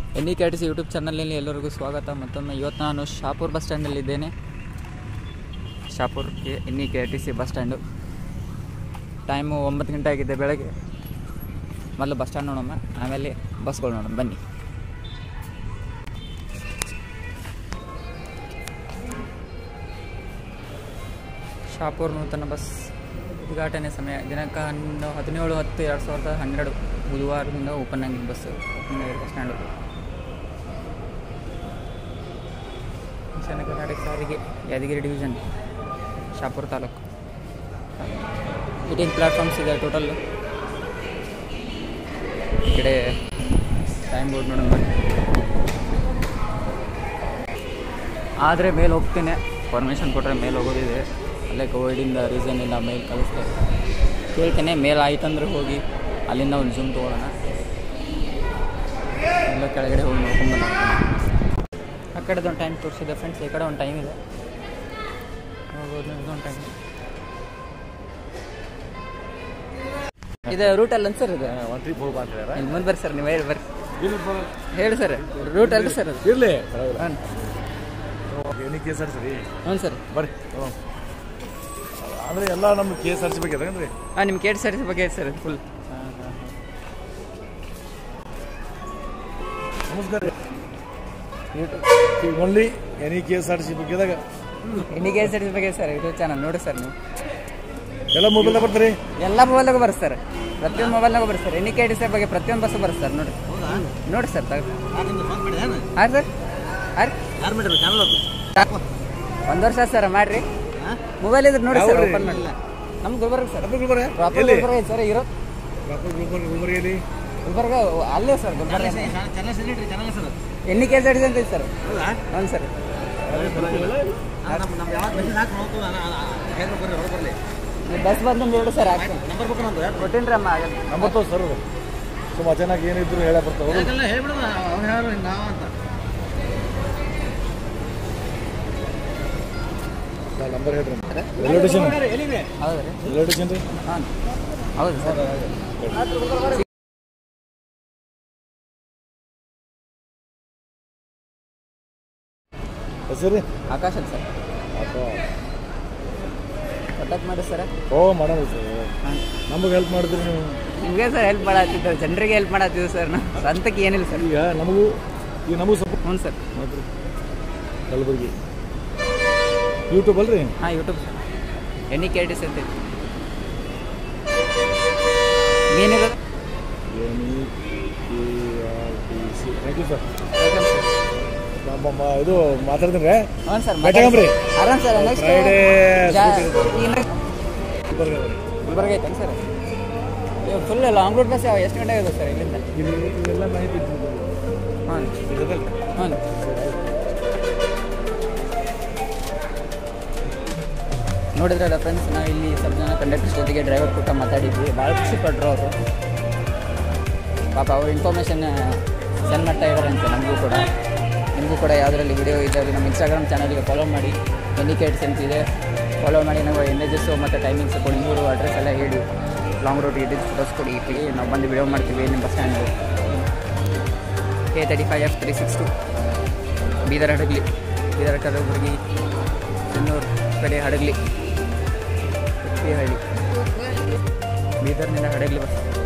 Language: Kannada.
N E K T C YouTube ಚಾನಲ್ನಲ್ಲಿ ಎಲ್ಲರಿಗೂ ಸ್ವಾಗತ ಮತ್ತೊಮ್ಮೆ ಇವತ್ತು ನಾನು ಶಾಪುರ್ ಬಸ್ ಸ್ಟ್ಯಾಂಡಲ್ಲಿದ್ದೇನೆ ಶಾಪುರ್ಗೆ N E K T C bus stand time ಒಂಬತ್ತು ಗಂಟೆ ಆಗಿದೆ ಬೆಳಗ್ಗೆ ಮೊದಲು ಬಸ್ ಸ್ಟ್ಯಾಂಡ್ ನೋಡೋಣ ಆಮೇಲೆ ಬಸ್ಗಳು ನೋಡೋಣ ಬನ್ನಿ ಶಾಪುರ್ ನೂತನ ಬಸ್ ಉದ್ಘಾಟನೆ ಸಮಯ ದಿನಾಂಕ ಹನ್ನೊಂದು ಹದಿನೇಳು ಹತ್ತು ಎರಡು ಸಾವಿರದ ಹನ್ನೆರಡು ಬುಧವಾರದಿಂದ ಓಪನ್ ಆಗಿದೆ ಬಸ್ ಓಪನ್ ಆಗಿದೆ ಬಸ್ ಸ್ಟ್ಯಾಂಡು ದಕ್ಷಿಣ ಕರ್ನಾಟಕ ಸಾರಿಗೆ Yadagiri division Shapur taluk eighteen platforms ಇದೆ ಟೋಟಲ್ ಈ ಕಡೆ ಟೈಮ್ ಬೋರ್ಡ್ ನೋಡೋಣ ಬನ್ನಿ ಆದರೆ ಮೇಲೆ ಹೋಗ್ತೇನೆ ಪರ್ಮಿಷನ್ ಕೊಟ್ಟರೆ ಮೇಲೆ ಹೋಗೋದಿದೆ ಅಲ್ಲೇ ಕೋವಿಡಿಂದ ರೀಸನ್ ಇಲ್ಲ ಮೇಲ್ ಕಳಿಸ್ತಾರೆ ಕೇಳ್ತೇನೆ ಮೇಲ್ ಆಯ್ತಂದ್ರೆ ಹೋಗಿ ಅಲ್ಲಿಂದ ಒಂದು ಜೂಮ್ ತೊಗೊಳ್ಳೋಣ ಎಲ್ಲ ಕೆಳಗಡೆ ಹೋಗಿ ನೋಡ್ಕೊಂಡು ಆ ಕಡೆದೊಂದು ಟೈಮ್ ತೋರಿಸಿದೆ ಫ್ರೆಂಡ್ಸ್ ಈ ಕಡೆ ಒಂದು ಟೈಮ್ ಇದೆ ಹೋಗೋದು ಇದೊಂದು ಟೈಮ್ ಇದು ರೂಟ್ ಅಲ್ಲ ಸರ್ ಇದು ಒಂದು ಟ್ರಿಪ್ ಹೋಗಿ ಬಂದ್ರೆ ಇಲ್ಲಿ ಮುಂದೆ ಬರ್ರಿ ಸರ್ ನೀವು ಹೇಳಿ ಬರ್ರಿ ಹೇಳಿ ಸರ್ ರೂಟ್ ಅಲ್ಲ ಸರ್ ಅದು ಇರ್ಲಿ ಹಾಂ ಏನಕ್ಕೆ ಕೆ ಎಸ್ ಆರ್ ಸರಿ ಹ್ಞೂ ಸರ್ ಬರ್ರಿ ಹ್ಞೂ ಅಂದ್ರೆ ಎಲ್ಲ ನಮ್ಮ ಕೆ ಎಸ್ ಆರ್ ಸಿ ಬಗ್ಗೆ ಅದೇನ್ರಿ ಹಾಂ ನಿಮ್ಮ ಕೇಟ್ ಸರ್ವಿಸ್ ಬಗ್ಗೆ ಸರ್ ಫುಲ್ ನಮಸ್ಕಾರ ಈಗ only any K S R C ಬಗ್ಗೆದಾಗ ಎಣ್ಣಿಗೆ ಸರ್ವಿಸ್ ಬಗ್ಗೆ ಸರ್ ಯೂಟ್ಯೂಬ್ ಚಾನಲ್ ನೋಡಿ ಸರ್ ನೀವು ಎಲ್ಲ ಮೊಬೈಲ್ದಾಗ ಬರ್ತೀರಿ ಎಲ್ಲ ಮೊಬೈಲ್ನಾಗ ಬರುತ್ತೆ ಸರ್ ಪ್ರತಿಯೊಂದು ಮೊಬೈಲ್ನಾಗ ಬರುತ್ತೆ ಸರ್ ಎಣ್ಣೆ ಕೆ ಡಿ ಬಗ್ಗೆ ಪ್ರತಿಯೊಂದು ಬಸ್ ಬರುತ್ತೆ ಸರ್ ನೋಡಿ ನೋಡಿ ಸರ್ ತಗ ಹಾಂ ಸರ್ ಹಾಂ ಒಂದು ವರ್ಷ ಆಯ್ತು ಸರ್ ಮಾಡ್ರಿ ಮೊಬೈಲ್ ಇದ್ರೆ ನೋಡಿ ಸರ್ ಯಾವ್ರಿ? ಓಪನ್ ಮಾಡಿ ನಮ್ಮ ಗುಲ್ಬರ್ಗ ಸರ್ ಗುಲ್ಬರ್ಗ ಪ್ರಾಪರ್ ಎಲ್ಲಿ ಗುಲ್ಬರ್ಗ ಐತೆ ಸರ್ ಇರೋ ಪ್ರಾಪರ್ ಗುಲ್ಬರ್ಗ ಗುಲ್ಬರ್ಗ ಎಲ್ಲಿ ಗುಲ್ಬರ್ಗ ಅಲ್ಲೇ ಸರ್ ಗುಲ್ಬರ್ಗ ಎಣ್ಣೆ ಕೆ ಸರ್ವಿಸ್ ಅಂತ ಐತೆ ಸರ್ ಹ್ಞೂ ಸರ್ ನೀವು ಬಸ್ ಬಂದು ನೋಡಿ ಸರ್ ಹಾಕ್ತೀನಿ ಕೊಟ್ಟೇನ್ರಿ ಅಮ್ಮ ಆಗಲ್ಲ ನಂಬರ್ ತೋ ಸರ್ ಸುಮ್ಮ ಚೆನ್ನಾಗಿ ಏನಿದ್ರು ಹೇಳ ಬರ್ತಾವ ನಂಬರ್ ಹೇಳ್ರಿ ರೈಲ್ವೆ ಸ್ಟೇಷನ್ ಹೌದು ರೀ ರೈಲ್ವೆ ಸ್ಟೇಷನ್ ರೀ ಹಾಂ ಹೌದು ಸರ್ ಹೆಸರು ರೀ ಆಕಾಶ ಅಂತ ಸರ್ ಕಾಂಟ್ಯಾಕ್ಟ್ ಮಾಡಿ ಸರ್ ಓ ಮಾಡೋಣ ಸರ್ ಹಾಂ ನಮಗೆ ಹೆಲ್ಪ್ ಮಾಡಿದ್ರಿ ನೀವು ನಿಮಗೆ ಸರ್ ಹೆಲ್ಪ್ ಮಾಡತ್ತಿದ್ದೇವೆ ಜನರಿಗೆ ಹೆಲ್ಪ್ ಮಾಡತ್ತಿದ್ದೀವಿ ಸರ್ ನಾವು ಸ್ವಂತಕ್ಕೆ ಏನಿಲ್ಲ ಸರ್ ಈಗ ನಮಗೂ ಈಗ ನಮಗೂ ಸ್ವಲ್ಪ ಹ್ಞೂ ಸರ್ ನೋಡ್ರಿ ಕಲಬುರ್ಗಿ ಯೂಟ್ಯೂಬ್ ಅಲ್ರಿ ಹಾಂ ಯೂಟ್ಯೂಬ್ ಸರ್ ಎಣ್ಣೆ ಕೆ ಡಿ ಸಿ ಅಂತ ಏನಿರೋದು N E K R T C thank you sir welcome sir ನಮ್ಮ ಇದು ಮಾತಾಡ್ತೀನಿ ರೀ ಹ್ಞೂ ಸರ್ ಭೇಟಿಯಾಗಮ್ರಿ? ಆರಾಮ್ sir next Friday scooty Gulbarga Gulbarga ಐತೆ sir full long route bus ಯಾವ ಎಷ್ಟು ಗಂಟೆ ಆಗಿದೆ ಸರ್ ಇಲ್ಲಿಂದ ಎಲ್ಲ ಮಾಹಿತಿ ಹಾಂ ಹ್ಞೂ ನೋಡಿದ್ರಲ್ಲ ಫ್ರೆಂಡ್ಸ್ ನಾವು ಇಲ್ಲಿ ಸ್ವಲ್ಪ ಜನ ಕಂಡಕ್ಟರ್ಸ್ ಜೊತೆಗೆ ಡ್ರೈವರ್ ಕೂಟ ಮಾತಾಡಿದ್ವಿ ಭಾಳ ಖುಷಿ ಪಟ್ರು ಅವರು ಪಾಪ ಅವ್ರು ಇನ್ಫಾರ್ಮೇಷನ್ ಸೆಂಡ್ ಮಾಡ್ತಾ ಇದ್ದಾರಂತೆ ನಮಗೂ ಕೂಡ ನಿಮಗೂ ಕೂಡ ಯಾವುದರಲ್ಲಿ ವಿಡಿಯೋ ಇದ್ದರೆ ನಮ್ಮ ಇನ್ಸ್ಟಾಗ್ರಾಮ್ ಚಾನಲ್ಗೆ ಫಾಲೋ ಮಾಡಿ ಇಂಡಿಕೇಟ್ಸ್ ಅಂತ ಇದೆ ಫಾಲೋ ಮಾಡಿ ನಾವು ಇಮೇಜಸ್ಸು ಮತ್ತು ಟೈಮಿಂಗ್ಸ್ ಕೊಡಿ ಮೂರು ಅಡ್ರೆಸ್ ಎಲ್ಲ ಹೇಳಿ ಲಾಂಗ್ ರೂಟ್ ಇದ್ದು ಬಸ್ ಕೊಡಿ ಇಲ್ಲಿ ನಾವು ಬಂದು ವಿಡಿಯೋ ಮಾಡ್ತೀವಿ ನಿಮ್ಮ bus stand K thirty five F three six two Bidar Hadagali Bidar Kalaburagi Sinnur ಕಡೆ ಹಡಗಲಿ ಹಳ್ಳಿ ಬೀದರ್ನಿಂದ ಹಡಗಲಿ ಬಸ್